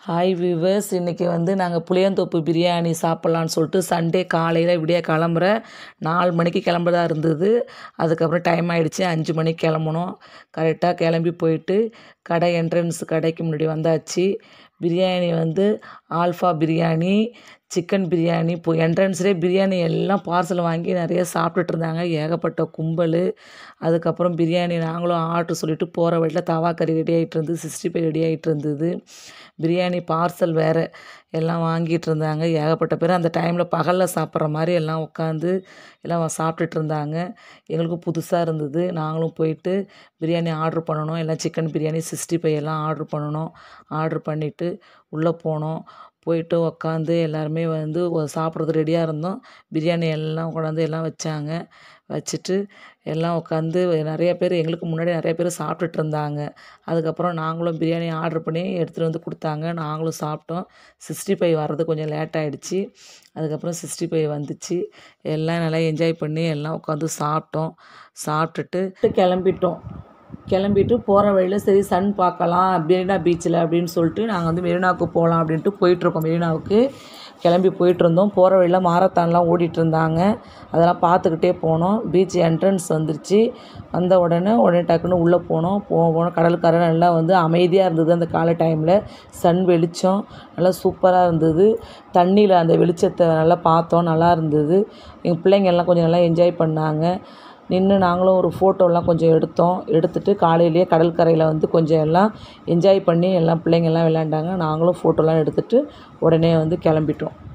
hi viewers இன்றைக்கி வந்து நாங்கள் புளியந்தோப்பு பிரியாணி சாப்பிட்லான்னு சொல்லிட்டு சண்டே காலையில் விடிய கிளம்புற நாலு மணிக்கு கிளம்புறதா இருந்தது அதுக்கப்புறம் டைம் ஆகிடுச்சு அஞ்சு மணிக்கு கிளம்புனோம் கரெக்டாக கிளம்பி போயிட்டு கடை என்ட்ரன்ஸ் கடைக்கு முன்னாடி வந்தாச்சு பிரியாணி வந்து ஆல்ஃபா பிரியாணி சிக்கன் பிரியாணி இப்போ என்ட்ரன்ஸ்லேயே பிரியாணி எல்லாம் பார்சல் வாங்கி நிறைய சாப்பிட்டுட்டு இருந்தாங்க ஏகப்பட்ட கும்பல் அதுக்கப்புறம் பிரியாணி நாங்களும் ஆர்டர் சொல்லிட்டு போகிற வழியில் தவா கறி ரெடி ஆகிட்டு இருந்தது சிக்ஸ்டி ஃபைவ் ரெடி ஆகிட்டு இருந்தது பிரியாணி பார்சல் வேறு எல்லாம் வாங்கிட்டு இருந்தாங்க ஏகப்பட்ட பேர் அந்த டைமில் பகலில் சாப்பிட்ற மாதிரி எல்லாம் உட்காந்து எல்லாம் சாப்பிட்டுட்டு இருந்தாங்க எங்களுக்கு புதுசாக இருந்தது நாங்களும் போயிட்டு பிரியாணி ஆர்டர் பண்ணணும் எல்லாம் சிக்கன் பிரியாணி சிக்ஸ்டி ஃபைவ் எல்லாம் ஆர்டர் பண்ணணும் ஆர்டர் பண்ணிவிட்டு உள்ளே போனோம் போயிட்டு உக்காந்து எல்லாருமே வந்து ஒ- சாப்பிட்றது ரெடியாக இருந்தோம் பிரியாணி எல்லாம் கொண்டாந்து எல்லாம் வச்சாங்க வச்சுட்டு எல்லாம் உட்காந்து நிறைய பேர் எங்களுக்கு முன்னாடி நிறைய பேர் சாப்பிட்டுட்டு இருந்தாங்க அதுக்கப்புறம் நாங்களும் பிரியாணி ஆர்டர் பண்ணி எடுத்துகிட்டு வந்து கொடுத்தாங்க நாங்களும் சாப்பிட்டோம் சிக்ஸ்டி ஃபைவ் வர்றது கொஞ்சம் லேட் ஆகிடுச்சு அதுக்கப்புறம் சிக்ஸ்டி ஃபைவ் வந்துச்சு எல்லாம் நல்லா என்ஜாய் பண்ணி எல்லாம் உட்காந்து சாப்பிட்டோம் சாப்பிட்டுட்டு கிளம்பிட்டோம் கிளம்பிட்டு போகிற வழியில் சரி சன் பார்க்கலாம் மெரினா பீச்சில் அப்படின்னு சொல்லிட்டு நாங்கள் வந்து மெரினாவுக்கு போகலாம் அப்படின்ட்டு போயிட்டுருக்கோம் மெரினாவுக்கு கிளம்பி போயிட்டு இருந்தோம் போகிற வழியில் மாரத்தான்லாம் ஓடிட்டு இருந்தாங்க அதெல்லாம் பார்த்துக்கிட்டே போனோம் பீச் என்ட்ரன்ஸ் வந்துருச்சு வந்த உடனே உடனே டக்குன்னு உள்ளே போனோம் போ போனோம் கடற்கரை நல்லா வந்து அமைதியாக இருந்தது அந்த காலை டைமில் சன் வெளிச்சம் நல்லா சூப்பராக இருந்தது தண்ணியில் அந்த வெளிச்சத்தை நல்லா பார்த்தோம் நல்லா இருந்தது எங்கள் பிள்ளைங்க எல்லாம் கொஞ்சம் நல்லா என்ஜாய் பண்ணாங்க நின்று நாங்களும் ஒரு ஃபோட்டோலாம் கொஞ்சம் எடுத்தோம் எடுத்துட்டு காலையிலேயே கடற்கரையில் வந்து கொஞ்சம் எல்லாம் என்ஜாய் பண்ணி எல்லாம் பிள்ளைங்க எல்லாம் விளையாண்டாங்க நாங்களும் ஃபோட்டோலாம் எடுத்துட்டு உடனே வந்து கிளம்பிட்டோம்